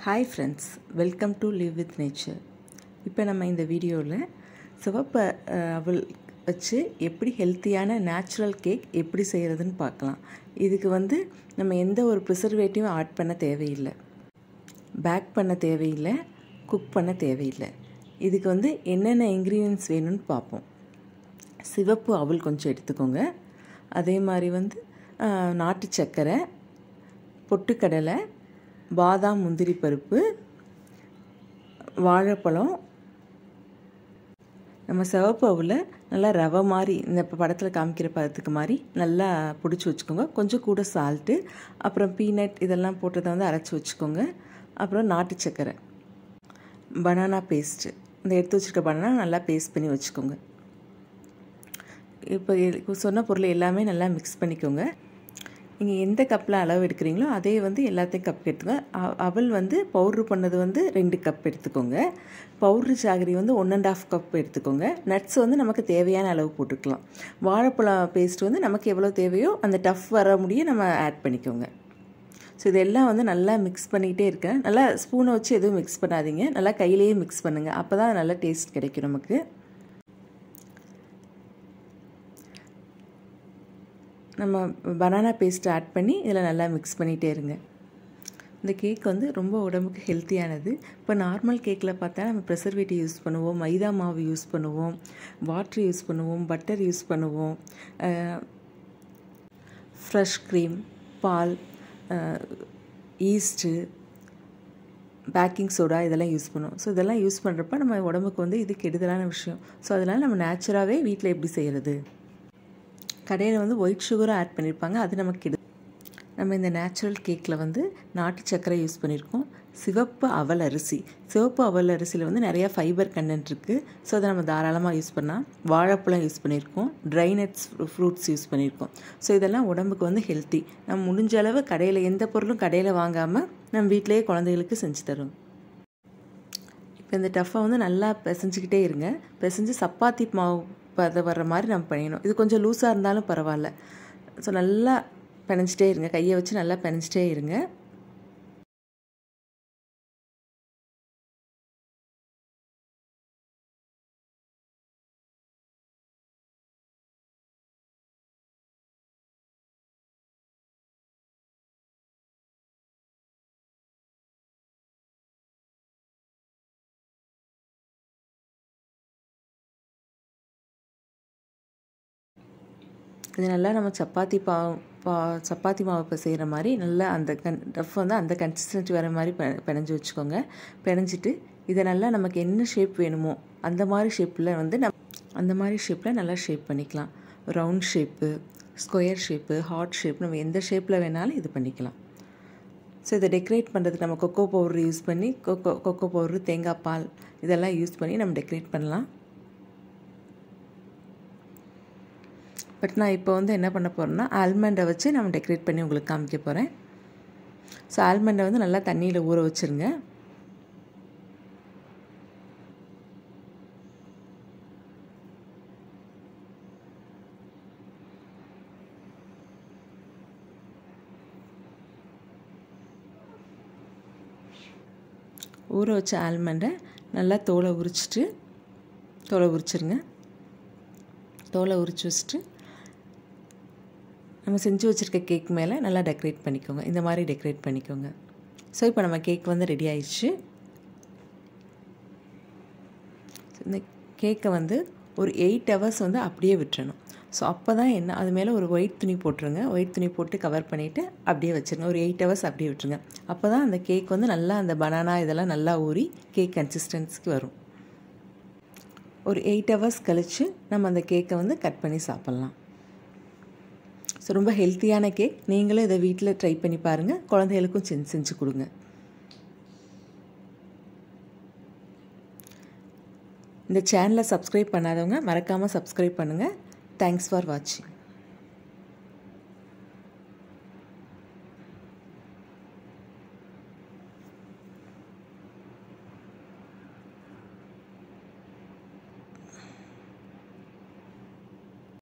hi friends welcome to live with nature இப்போ நம்ம இந்த வீடியோவில் சிவப்பு அஹ், அவல் வச்சு எப்படி ஹெல்த்தியான நேச்சுரல் கேக் எப்படி செய்கிறதுன்னு பார்க்கலாம் இதுக்கு வந்து நம்ம எந்த ஒரு ப்ரிசர்வேட்டிவும் ஆட் பண்ண தேவையில்லை பேக் பண்ண தேவையில்லை குக் பண்ண தேவையில்லை இதுக்கு வந்து என்னென்ன இன்க்ரீடியன்ஸ் வேணும்னு பார்ப்போம் சிவப்பு அவல் கொஞ்சம் எடுத்துக்கோங்க அதே மாதிரி வந்து ஆஹ், நாட்டு சர்க்கரை பொட்டுக்கடலை பாதாம் முந்திரி பருப்பு வாழைப்பழம் நம்ம சிவப்பு அவுல நல்லா ரவை மாதிரி இந்த இப்போ படத்தில் காமிக்கிற பதத்துக்கு மாதிரி நல்லா பிடிச்சி வச்சுக்கோங்க கொஞ்சம் கூட சால்ட்டு அப்புறம் பீனட் இதெல்லாம் போட்டதை வந்து அரைச்சி வச்சுக்கோங்க அப்புறம் நாட்டு சர்க்கரை பனானா பேஸ்ட்டு இந்த எடுத்து வச்சுருக்க பனானா நல்லா பேஸ்ட் பண்ணி வச்சுக்கோங்க இப்போ இது- சொன்ன பொருள் எல்லாமே நல்லா மிக்ஸ் பண்ணிக்கோங்க நீங்கள் எந்த கப்பில் அளவு எடுக்கிறீங்களோ அதே வந்து எல்லாத்தையும் கப் எடுத்துக்கோங்க அ- அவல் வந்து பவுட்ரு பண்ணது வந்து ரெண்டு கப் எடுத்துக்கோங்க பவுட்ரு ஜாகரி வந்து ஒன் அண்ட் ஆஃப் கப் எடுத்துக்கோங்க நட்ஸ் வந்து நமக்கு தேவையான அளவு போட்டுக்கலாம் வாழைப்பழம் பேஸ்ட் வந்து நமக்கு எவ்வளோ தேவையோ அந்த டஃப் வர முடிய நம்ம ஆட் பண்ணிக்கோங்க ஸோ இதெல்லாம் வந்து நல்லா மிக்ஸ் பண்ணிக்கிட்டே இருக்கேன் நல்லா ஸ்பூனை வச்சு எதுவும் மிக்ஸ் பண்ணாதீங்க நல்லா கையிலேயே மிக்ஸ் பண்ணுங்கள் அப்போ தான் நல்ல டேஸ்ட் கிடைக்கும் நமக்கு நம்ம பனானா பேஸ்ட் ஆட் பண்ணி இதில் நல்லா மிக்ஸ் பண்ணிகிட்டே இருங்க இந்த கேக் வந்து ரொம்ப உடம்புக்கு ஹெல்த்தியானது இப்போ நார்மல் கேக்கில் பார்த்தா நம்ம ப்ரெசர்வேட்டிவ் யூஸ் பண்ணுவோம் மைதா மாவு யூஸ் பண்ணுவோம் வாட்டர் யூஸ் பண்ணுவோம் பட்டர் யூஸ் பண்ணுவோம் ஃப்ரெஷ் க்ரீம் பால் ஈஸ்ட்டு பேக்கிங் சோடா இதெல்லாம் யூஸ் பண்ணுவோம் ஸோ இதெல்லாம் யூஸ் பண்ணுறப்ப நம்ம உடம்புக்கு வந்து இது கெடுதலான விஷயம் ஸோ அதனால் நம்ம நேச்சுராகவே வீட்டில் எப்படி செய்கிறது கடையில் வந்து ஒயிட் சுகரும் ஆட் பண்ணியிருப்பாங்க அது நமக்கு கெடு நம்ம இந்த நேச்சுரல் கேக்கில் வந்து நாட்டு சர்க்கரை யூஸ் பண்ணியிருக்கோம் சிவப்பு அவல் அரிசி சிவப்பு அவல் அரிசியில் வந்து நிறையா ஃபைபர் கண்டென்ட் இருக்குது ஸோ அதை நம்ம தாராளமாக யூஸ் பண்ணலாம் வாழைப்பழம் யூஸ் பண்ணியிருக்கோம் ட்ரை நட்ஸ் ஃப்ரூட்ஸ் யூஸ் பண்ணியிருக்கோம் ஸோ இதெல்லாம் உடம்புக்கு வந்து ஹெல்த்தி நம்ம முடிஞ்ச அளவு கடையில் எந்த பொருளும் கடையில் வாங்காமல் நம்ம வீட்டிலேயே குழந்தைகளுக்கு செஞ்சு தரோம் இப்போ இந்த டஃப்பை வந்து நல்லா பிசைஞ்சிக்கிட்டே இருங்க பிசைஞ்சு சப்பாத்தி மாவு பத வர்ற மாதிரி நம்ம பண்ணிடணும் இது கொஞ்சம் லூஸாக இருந்தாலும் பரவாயில்ல ஸோ நல்லா பிணைஞ்சிட்டே இருங்க கையை வச்சு நல்லா பிணைஞ்சிட்டே இருங்க இது நல்லா நம்ம சப்பாத்தி பா பா சப்பாத்தி மாவு இப்போ செய்கிற மாதிரி நல்லா அந்த கன் டஃப் வந்து அந்த கன்சிஸ்டன்சி வர மாதிரி பெ பிணைஞ்சு வச்சுக்கோங்க பிணைஞ்சிட்டு இதை நல்லா நமக்கு என்ன ஷேப் வேணுமோ அந்த மாதிரி ஷேப்பில் வந்து நம் அந்த மாதிரி ஷேப்பில் நல்லா ஷேப் பண்ணிக்கலாம் round shape square shape heart shape நம்ம எந்த ஷேப்பில் வேணாலும் இது பண்ணிக்கலாம் ஸோ இதை டெக்கரேட் பண்ணுறதுக்கு நம்ம கொக்கோ பவுடர் யூஸ் பண்ணி கொக்கோ கொக்கோ பவுடர் தேங்காய் பால் இதெல்லாம் யூஸ் பண்ணி நம்ம டெக்கரேட் பண்ணலாம் பட் நான் இப்போ வந்து என்ன பண்ண போகிறேன்னா ஆல்மண்டை வச்சு நம்ம டெக்கரேட் பண்ணி உங்களுக்கு காமிக்க போகிறேன் ஸோ ஆல்மண்டை வந்து நல்லா தண்ணியில் ஊற வச்சுருங்க ஊற வச்ச ஆல்மண்டை நல்லா தோலை உரிச்சிட்டு தோலை உரிச்சிருங்க தோலை உரிச்சு வச்சுட்டு நம்ம செஞ்சு வச்சுருக்க கேக் மேலே நல்லா டெக்கரேட் பண்ணிக்கோங்க இந்த மாதிரி டெக்கரேட் பண்ணிக்கோங்க ஸோ இப்போ நம்ம கேக் வந்து ரெடி ஆயிடுச்சு இந்த கேக்கை வந்து ஒரு எயிட் ஹவர்ஸ் வந்து அப்படியே விட்டுறணும் ஸோ அப்போ தான் என்ன அது மேலே ஒரு ஒயிட் துணி போட்டுருங்க ஒயிட் துணி போட்டு கவர் பண்ணிவிட்டு அப்படியே வச்சுருங்க ஒரு எயிட் ஹவர்ஸ் அப்படியே விட்டுருங்க அப்போ தான் அந்த கேக் வந்து நல்லா அந்த பனானா இதெல்லாம் நல்லா ஊறி கேக் கன்சிஸ்டன்சிக்கு வரும் ஒரு எயிட் ஹவர்ஸ் கழித்து நம்ம அந்த கேக்கை வந்து கட் பண்ணி சாப்பிட்லாம் ஸோ ரொம்ப ஹெல்த்தியான கேக் நீங்களும் இதை வீட்டில் ட்ரை பண்ணி பாருங்கள் குழந்தைகளுக்கும் செஞ்சு செஞ்சு கொடுங்க இந்த சேனலை சப்ஸ்கிரைப் பண்ணாதவங்க மறக்காமல் சப்ஸ்கிரைப் பண்ணுங்கள் தேங்க்ஸ் ஃபார் வாட்சிங்